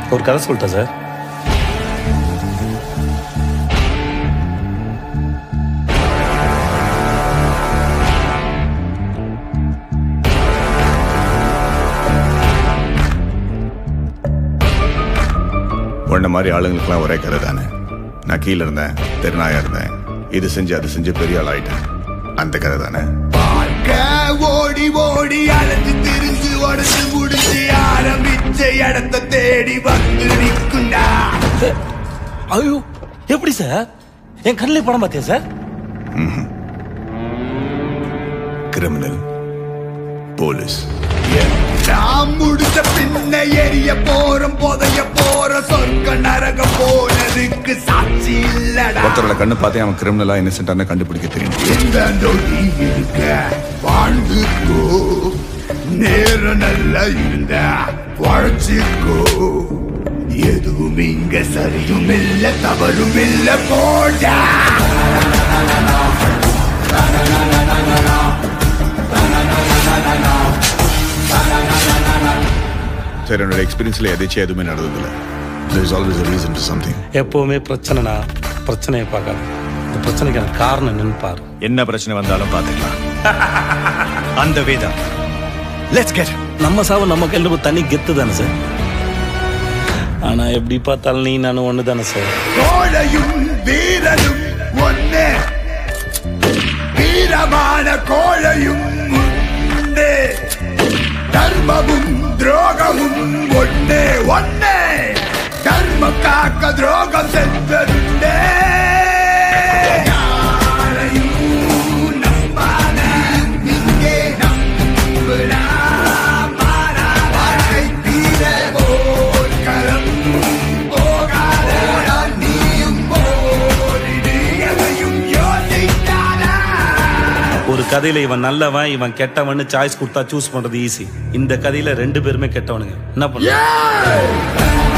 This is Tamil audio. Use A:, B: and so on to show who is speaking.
A: ஒரு கதை சொல்லிட்டேன் சார்
B: உன்ன மாதிரி ஆளுங்களுக்குலாம் ஒரே கதை தானே நான் கீழே இருந்தேன் தெருநாயா இருந்தேன் இது செஞ்சு அது செஞ்சு பெரிய ஆள் ஆயிட்டேன் அந்த கதை தானே
C: ஓடி ஓடி அலைஞ்சு திரிஞ்சு உடச்சு முடிச்சு ஆரம்பிச்ச இடத்த தேடி வந்து நிற்குண்டா
A: ஐயோ எப்படி சார் என் கண்ணிலே படம் பார்த்தியா சார்
B: கிரிமினல் போலீஸ்
C: நாம் முடிச்ச பின்ன எரிய போறோம் புதைய போற சொர்க்க நரகம் போனதுக்கு சாட்சி இல்லடா
B: ஒருத்தரோட கண்ணு பார்த்தே அவன் கிரிமினலா இன்னசென்டான கண்டுபிடிக்க தெரியும்
C: இந்த நொடி இருக்க வாழ்ந்துக்கோ நேரம் நல்லா இருந்தா வாழ்ச்சிக்கோ எதுவும் இங்க சரியும் இல்ல தவறும் இல்ல போடா
B: சரி என்னோட எக்ஸ்பீரியன்ஸ்ல எதாச்சும் எதுவுமே நடந்ததில்ல there is always a reason to something
A: எப்பவுமே பிரச்சனைனா பிரச்சனையை பார்க்காது இந்த பிரச்சனைக்கான காரணம் என்னன்னு பாரு
D: என்ன பிரச்சனை வந்தாலும் பாத்துக்கலாம் அந்த வேதம் லெட்ஸ் கெட்
A: நம்ம சாவு நம்ம கையில் இருக்க தனி கெத்து தானே சார் ஆனா எப்படி பார்த்தாலும் நீ நானும் ஒன்று தானே சார்
C: கோழையும் வீரனும் ஒன்னே வீரமான கோழையும் உண்டு தர்மமும் துரோகமும் ஒன்னே ஒன்னே தர்மம் காக்க துரோகம் சென்றதுண்டே யாரையும் நம்பாத இங்கே நம்புடா மாறா வாழ்க்கை தீர போர்க்களம் போகாத நீயும் போரிடு எதையும் யோசிக்காதா
A: ஒரு கதையில இவன் நல்லவன் இவன் கெட்டவன்னு சாய்ஸ் கொடுத்தா சூஸ் பண்றது ஈஸி இந்த கதையில ரெண்டு பேருமே கெட்டவனுங்க என்ன பண்ண